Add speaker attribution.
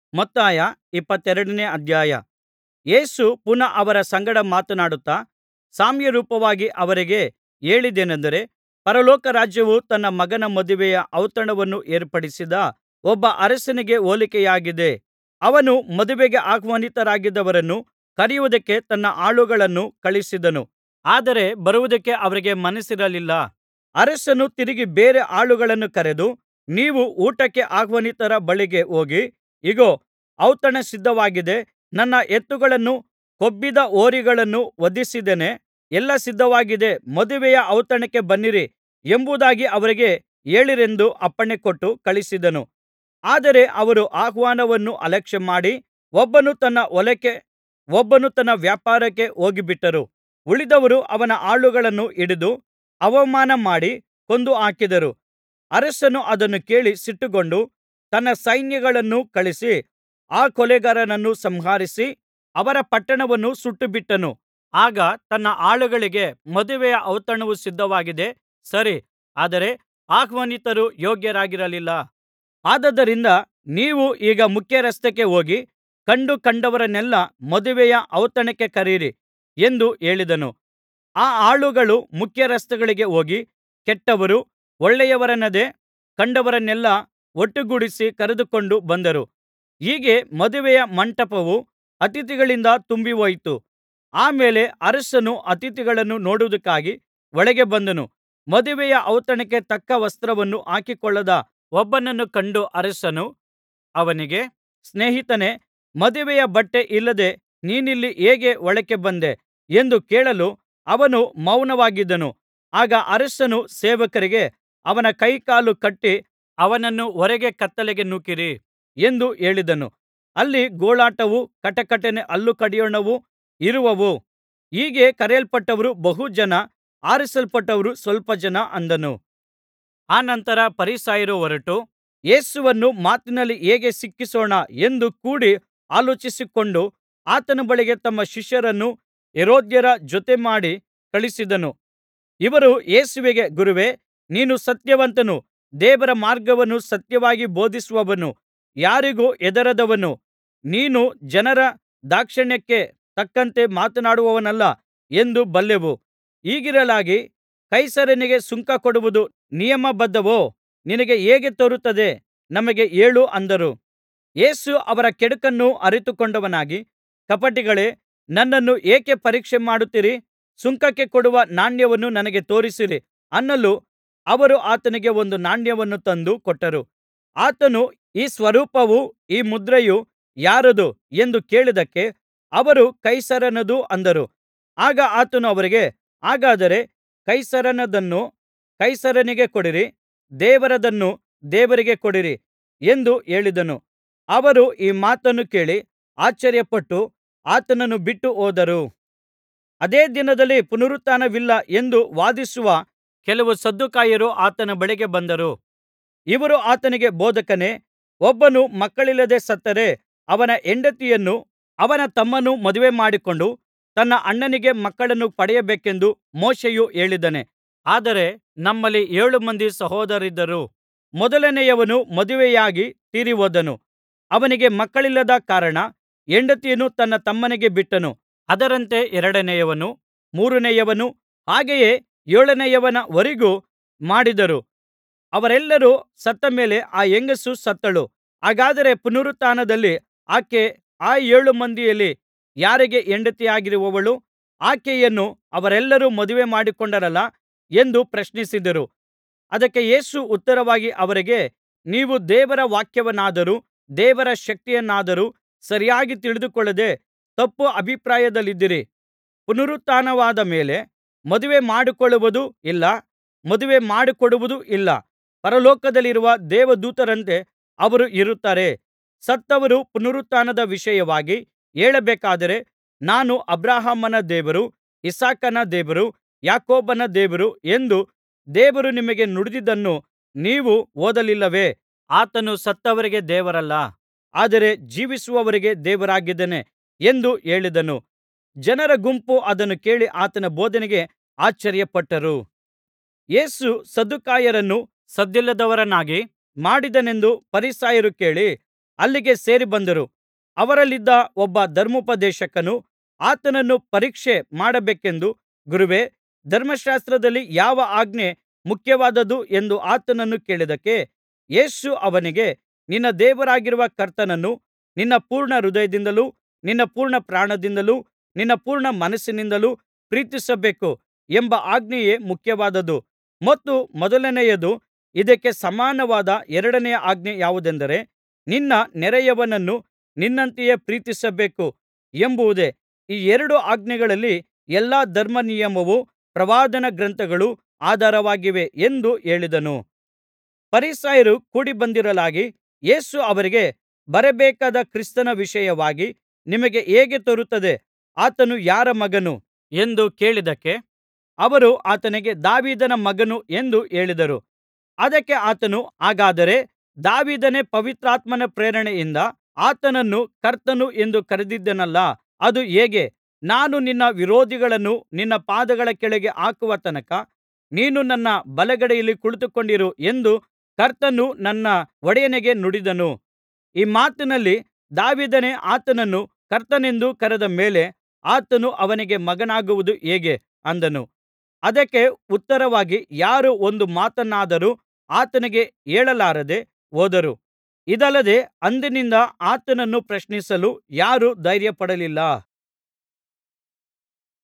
Speaker 1: ಮತ್ತಾಯ ಇಪ್ಪತ್ತೆರಡನೇ ಅಧ್ಯಾಯ ಯೇಸು ಪುನಃ ಅವರ ಸಂಗಡ ಮಾತನಾಡುತ್ತಾ ಸಾಮ್ಯರೂಪವಾಗಿ ಅವರಿಗೆ ಹೇಳಿದ್ದೇನಂದರೆ ಪರಲೋಕ ರಾಜ್ಯವು ತನ್ನ ಮಗನ ಮದುವೆಯ ಔತಣವನ್ನು ಏರ್ಪಡಿಸಿದ ಒಬ್ಬ ಅರಸನಿಗೆ ಹೋಲಿಕೆಯಾಗಿದೆ ಅವನು ಮದುವೆಗೆ ಆಹ್ವಾನಿತರಾಗಿದ್ದವರನ್ನು ಕರೆಯುವುದಕ್ಕೆ ತನ್ನ ಆಳುಗಳನ್ನು ಕಳುಹಿಸಿದನು ಆದರೆ ಬರುವುದಕ್ಕೆ ಅವರಿಗೆ ಮನಸ್ಸಿರಲಿಲ್ಲ ಅರಸನು ತಿರುಗಿ ಬೇರೆ ಆಳುಗಳನ್ನು ಕರೆದು ನೀವು ಊಟಕ್ಕೆ ಆಹ್ವಾನಿತರ ಬಳಿಗೆ ಹೋಗಿ ಇಗೋ ಔತಣ ಸಿದ್ಧವಾಗಿದೆ ನನ್ನ ಎತ್ತುಗಳನ್ನೂ ಕೊಬ್ಬಿದ ಹೋರಿಗಳನ್ನೂ ವಧಿಸಿದ್ದೇನೆ ಎಲ್ಲಾ ಸಿದ್ಧವಾಗಿದೆ ಮದುವೆಯ ಔತಣಕ್ಕೆ ಬನ್ನಿರಿ ಎಂಬುದಾಗಿ ಅವರಿಗೆ ಹೇಳಿರೆಂದು ಅಪ್ಪಣೆಕೊಟ್ಟು ಕಳುಹಿಸಿದನು ಆದರೆ ಅವರು ಆಹ್ವಾನವನ್ನು ಅಲಕ್ಷ್ಯಮಾಡಿ ಒಬ್ಬನು ತನ್ನ ಹೊಲಕ್ಕೆ ಒಬ್ಬನು ತನ್ನ ವ್ಯಾಪಾರಕ್ಕೆ ಹೋಗಿಬಿಟ್ಟರು ಉಳಿದವರು ಅವನ ಆಳುಗಳನ್ನು ಹಿಡಿದು ಅವಮಾನಮಾಡಿ ಕೊಂದು ಹಾಕಿದರು ಅರಸನು ಅದನ್ನು ಕೇಳಿ ಸಿಟ್ಟುಗೊಂಡು ತನ್ನ ಸೈನ್ಯಗಳನ್ನು ಕಳುಹಿಸಿ ಆ ಕೊಲೆಗಾರರನ್ನು ಸಂಹರಿಸಿ ಅವರ ಪಟ್ಟಣವನ್ನು ಸುಟ್ಟುಬಿಟ್ಟನು ಆಗ ತನ್ನ ಆಳುಗಳಿಗೆ ಮದುವೆಯ ಔತಣವು ಸಿದ್ಧವಾಗಿದೆ ಸರಿ ಆದರೆ ಆಹ್ವಾನಿತರು ಯೋಗ್ಯರಾಗಿರಲಿಲ್ಲ ಆದುದರಿಂದ ನೀವು ಈಗ ಮುಖ್ಯರಸ್ತೆಗೆ ಹೋಗಿ ಕಂಡು ಕಂಡವರನ್ನೆಲ್ಲಾ ಮದುವೆಯ ಔತಣಕ್ಕೆ ಕರೆಯಿರಿ ಎಂದು ಹೇಳಿದನು ಆ ಆಳುಗಳು ಮುಖ್ಯರಸ್ತೆಗಳಿಗೆ ಹೋಗಿ ಕೆಟ್ಟವರು ಒಳ್ಳೆಯವರೆನ್ನದೆ ಕಂಡವರನ್ನೆಲ್ಲಾ ಒಟ್ಟುಗೂಡಿಸಿ ಕರೆದುಕೊಂಡು ಬಂದರು ಹೀಗೆ ಮದುವೆಯ ಮಂಟಪವು ಅತಿಥಿಗಳಿಂದ ತುಂಬಿಹೋಯಿತು ಆ ಮೇಲೆ ಅರಸನು ಅತಿಥಿಗಳನ್ನು ನೋಡುವುದಕ್ಕಾಗಿ ಒಳಗೆ ಬಂದನು ಮದುವೆಯ ಔತಣಕ್ಕೆ ತಕ್ಕ ವಸ್ತ್ರವನ್ನು ಹಾಕಿಕೊಳ್ಳದ ಒಬ್ಬನನ್ನು ಕಂಡು ಅರಸನು ಅವನಿಗೆ ಸ್ನೇಹಿತನೇ ಮದುವೆಯ ಬಟ್ಟೆ ಇಲ್ಲದೆ ನೀನಿಲ್ಲಿ ಹೇಗೆ ಒಳಕ್ಕೆ ಬಂದೆ ಎಂದು ಕೇಳಲು ಅವನು ಮೌನವಾಗಿದ್ದನು ಆಗ ಅರಸನು ಸೇವಕರಿಗೆ ಅವನ ಕೈಕಾಲು ಕಟ್ಟಿ ಅವನನ್ನು ಹೊರಗೆ ಕತ್ತಲೆಗೆ ನೂಕಿರಿ ಎಂದು ಹೇಳಿದನು ಅಲ್ಲಿ ಗೋಳಾಟವೂ ಕಟಕಟನೆ ಹಲ್ಲು ಕಡಿಯೋಣವೂ ಇರುವವು ಹೀಗೆ ಕರೆಯಲ್ಪಟ್ಟವರು ಬಹು ಜನ ಆರಿಸಲ್ಪಟ್ಟವರು ಸ್ವಲ್ಪ ಜನ ಅಂದನು ಅನಂತರ ಫರಿಸಾಯರು ಹೊರಟು ಯೇಸುವನ್ನು ಮಾತಿನಲ್ಲಿ ಹೇಗೆ ಸಿಕ್ಕಿಸೋಣ ಎಂದು ಕೂಡಿ ಆಲೋಚಿಸಿಕೊಂಡು ಆತನ ಬಳಿಗೆ ತಮ್ಮ ಶಿಷ್ಯರನ್ನು ಹೆರೋದ್ಯರ ಜೊತೆಮಾಡಿ ಕಳುಹಿಸಿದರು ಇವರು ಯೇಸುವಿಗೆ ಗುರುವೇ ನೀನು ಸತ್ಯವಂತನು ದೇವರ ಮಾರ್ಗವನ್ನು ಸತ್ಯವಾಗಿ ಬೋಧಿಸುವವನು ಯಾರಿಗೂ ಹೆದರದವನು ನೀನು ಜನರ ದಾಕ್ಷಿಣ್ಯಕ್ಕೆ ತಕ್ಕಂತೆ ಮಾತನಾಡುವವನಲ್ಲ ಎಂದು ಬಲ್ಲೆವು ಹೀಗಿರಲಾಗಿ ಕೈಸರನಿಗೆ ಸುಂಕ ಕೊಡುವುದು ನಿಯಮಬದ್ಧವೋ ನಿನಗೆ ಹೇಗೆ ತೋರುತ್ತದೆ ನಮಗೆ ಹೇಳು ಅಂದರು ಯೇಸು ಅವರ ಕೆಡುಕನ್ನು ಅರಿತುಕೊಂಡವನಾಗಿ ಕಪಟಿಗಳೇ ನನ್ನನ್ನು ಏಕೆ ಪರೀಕ್ಷೆ ಮಾಡುತ್ತೀರಿ ಸುಂಕಕ್ಕೆ ಕೊಡುವ ನಾಣ್ಯವನ್ನು ನನಗೆ ತೋರಿಸಿರಿ ಅನ್ನಲು ಅವರು ಆತನಿಗೆ ಒಂದು ನಾಣ್ಯವನ್ನು ತಂದು ಕೊಟ್ಟರು ಆತನು ಈ ಸ್ವರೂಪವೂ ಈ ಮುದ್ರೆಯೂ ಯಾರದು ಎಂದು ಕೇಳಿದ್ದಕ್ಕೆ ಅವರು ಕೈಸರನದು ಅಂದರು ಆಗ ಆತನು ಅವರಿಗೆ ಹಾಗಾದರೆ ಕೈಸರನದನ್ನು ಕೈಸರನಿಗೆ ಕೊಡಿರಿ ದೇವರದನ್ನು ದೇವರಿಗೆ ಕೊಡಿರಿ ಎಂದು ಹೇಳಿದನು ಅವರು ಈ ಮಾತನ್ನು ಕೇಳಿ ಆಶ್ಚರ್ಯಪಟ್ಟು ಆತನನ್ನು ಬಿಟ್ಟು ಹೋದರು ಅದೇ ದಿನದಲ್ಲಿ ಪುನರುತ್ಥಾನವಿಲ್ಲ ಎಂದು ವಾದಿಸುವ ಕೆಲವು ಸದ್ದುಕಾಯರು ಆತನ ಬಳಿಗೆ ಬಂದರು ಇವರು ಆತನಿಗೆ ಬೋಧಕನೇ ಒಬ್ಬನು ಮಕ್ಕಳಿಲ್ಲದೆ ಸತ್ತರೆ ಅವನ ಹೆಂಡತಿಯನ್ನೂ ಅವನ ತಮ್ಮನೂ ಮದುವೆ ಮಾಡಿಕೊಂಡು ತನ್ನ ಅಣ್ಣನಿಗೆ ಮಕ್ಕಳನ್ನು ಪಡೆಯಬೇಕೆಂದು ಮೋಶೆಯು ಹೇಳಿದ್ದಾನೆ ಆದರೆ ನಮ್ಮಲ್ಲಿ ಏಳು ಮಂದಿ ಸಹೋದರರಿದ್ದರು ಮೊದಲನೆಯವನು ಮದುವೆಯಾಗಿ ತೀರಿಹೋದನು ಅವನಿಗೆ ಮಕ್ಕಳಿಲ್ಲದ ಕಾರಣ ಹೆಂಡತಿಯನ್ನು ತನ್ನ ತಮ್ಮನಿಗೆ ಬಿಟ್ಟನು ಅದರಂತೆ ಎರಡನೆಯವನು ಮೂರನೆಯವನು ಹಾಗೆಯೇ ಏಳನೆಯವನವರೆಗೂ ಮಾಡಿದರು ಅವರೆಲ್ಲರೂ ಸತ್ತ ಮೇಲೆ ಆ ಹೆಂಗಸು ಸತ್ತಳು ಹಾಗಾದರೆ ಪುನರುತ್ಥಾನದಲ್ಲಿ ಆಕೆ ಆ ಏಳು ಮಂದಿಯಲ್ಲಿ ಯಾರಿಗೆ ಹೆಂಡತಿಯಾಗಿರುವಳು ಆಕೆಯನ್ನು ಅವರೆಲ್ಲರೂ ಮದುವೆ ಮಾಡಿಕೊಂಡರಲ್ಲಾ ಎಂದು ಪ್ರಶ್ನಿಸಿದರು ಅದಕ್ಕೆ ಯೇಸು ಉತ್ತರವಾಗಿ ಅವರಿಗೆ ನೀವು ದೇವರ ವಾಕ್ಯವನ್ನಾದರೂ ದೇವರ ಶಕ್ತಿಯನ್ನಾದರೂ ಸರಿಯಾಗಿ ತಿಳಿದುಕೊಳ್ಳದೆ ತಪ್ಪು ಅಭಿಪ್ರಾಯದಲ್ಲಿದ್ದೀರಿ ಪುನರುತ್ಥಾನವಾದ ಮೇಲೆ ಮದುವೆ ಮಾಡಿಕೊಳ್ಳುವುದೂ ಇಲ್ಲ ಮದುವೆ ಮಾಡಿಕೊಡುವುದೂ ಇಲ್ಲ ಪರಲೋಕದಲ್ಲಿರುವ ದೇವದೂತರಂತೆ ಅವರು ಇರುತ್ತಾರೆ ಸತ್ತವರ ಪುನರುತ್ಥಾನದ ವಿಷಯವಾಗಿ ಹೇಳಬೇಕಾದರೆ ನಾನು ಅಬ್ರಹಾಮನ ದೇವರು ಇಸಾಕನ ದೇವರು ಯಾಕೋಬನ ದೇವರು ಎಂದು ದೇವರು ನಿಮಗೆ ನುಡಿದಿದ್ದನ್ನು ನೀವು ಓದಲಿಲ್ಲವೇ ಆತನು ಸತ್ತವರಿಗೆ ದೇವರಲ್ಲ ಆದರೆ ಜೀವಿಸುವವರಿಗೆ ದೇವರಾಗಿದ್ದಾನೆ ಎಂದು ಹೇಳಿದನು ಜನರ ಗುಂಪು ಅದನ್ನು ಕೇಳಿ ಆತನ ಬೋಧನೆಗೆ ಆಶ್ಚರ್ಯಪಟ್ಟರು ಯೇಸು ಸದ್ದುಕಾಯರನ್ನು ಸದ್ದಿಲ್ಲದವರನ್ನಾಗಿ ಮಾಡಿದನೆಂದು ಫರಿಸಾಯರು ಕೇಳಿ ಅಲ್ಲಿಗೆ ಸೇರಿಬಂದರು ಅವರಲ್ಲಿದ್ದ ಒಬ್ಬ ಧರ್ಮೋಪದೇಶಕನು ಆತನನ್ನು ಪರೀಕ್ಷೆ ಮಾಡಬೇಕೆಂದು ಗುರುವೇ ಧರ್ಮಶಾಸ್ತ್ರದಲ್ಲಿ ಯಾವ ಆಜ್ಞೆ ಮುಖ್ಯವಾದುದು ಎಂದು ಆತನನ್ನು ಕೇಳಿದ್ದಕ್ಕೆ ಯೇಸು ಅವನಿಗೆ ನಿನ್ನ ದೇವರಾಗಿರುವ ಕರ್ತನನ್ನು ನಿನ್ನ ಪೂರ್ಣ ಹೃದಯದಿಂದಲೂ ನಿನ್ನ ಪೂರ್ಣ ಪ್ರಾಣದಿಂದಲೂ ನಿನ್ನ ಪೂರ್ಣ ಮನಸ್ಸಿನಿಂದಲೂ ಪ್ರೀತಿಸಬೇಕು ಎಂಬ ಆಜ್ಞೆಯೇ ಮುಖ್ಯವಾದುದು ಮತ್ತು ಮೊದಲನೆಯದು ಇದಕ್ಕೆ ಸಮಾನವಾದ ಎರಡನೆಯ ಆಜ್ಞೆ ಯಾವುದೆಂದರೆ ನಿನ್ನ ನೆರೆಯವನನ್ನು ನಿನ್ನಂತೆಯೇ ಪ್ರೀತಿಸಬೇಕು ಎಂಬುದೇ ಈ ಎರಡು ಆಜ್ಞೆಗಳಲ್ಲಿ ಎಲ್ಲಾ ಧರ್ಮನಿಯಮವೂ ಪ್ರವಾದನ ಗ್ರಂಥಗಳೂ ಆಧಾರವಾಗಿವೆ ಎಂದು ಹೇಳಿದನು ಫರಿಸಾಯರು ಕೂಡಿಬಂದಿರಲಾಗಿ ಯೇಸು ಅವರಿಗೆ ಬರಬೇಕಾದ ಕ್ರಿಸ್ತನ ವಿಷಯವಾಗಿ ನಿಮಗೆ ಹೇಗೆ ತೋರುತ್ತದೆ ಆತನು ಯಾರ ಮಗನು ಎಂದು ಕೇಳಿದ್ದಕ್ಕೆ ಅವರು ಆತನಿಗೆ ದಾವೀದನ ಮಗನು ಎಂದು ಹೇಳಿದರು ಅದಕ್ಕೆ ಆತನು ಹಾಗಾದರೆ ದಾವೀದನೇ ಪವಿತ್ರಾತ್ಮನ ಪ್ರೇರಣೆಯಿಂದ ಆತನನ್ನು ಕರ್ತನು ಎಂದು ಕರೆದಿದ್ದಾನಲ್ಲಾ ಅದು ಹೇಗೆ ನಾನು ನಿನ್ನ ವಿರೋಧಿಗಳನ್ನು ನಿನ್ನ ಪಾದಗಳ ಕೆಳಗೆ ಹಾಕುವ ತನಕ ನೀನು ನನ್ನ ಬಲಗಡೆಯಲ್ಲಿ ಕುಳಿತುಕೊಂಡಿರು ಎಂದು ಕರ್ತನು ನನ್ನ ಒಡೆಯನಿಗೆ ನುಡಿದನು ಈ ಮಾತಿನಲ್ಲಿ ದಾವೀದನೇ ಆತನನ್ನು ಕರ್ತನೆಂದು ಕರೆದ ಮೇಲೆ ಆತನು ಅವನಿಗೆ ಮಗನಾಗುವುದು ಹೇಗೆ ಅಂದನು ಅದಕ್ಕೆ ಉತ್ತರವಾಗಿ ಯಾರೂ ಒಂದು ಮಾತನ್ನಾದರೂ ಆತನಿಗೆ ಹೇಳಲಾರದೆ ಹೋದರು ಇದಲ್ಲದೆ ಅಂದಿನಿಂದ ಆತನನ್ನು ಪ್ರಶ್ನಿಸಲು ಯಾರೂ ಧೈರ್ಯಪಡಲಿಲ್ಲ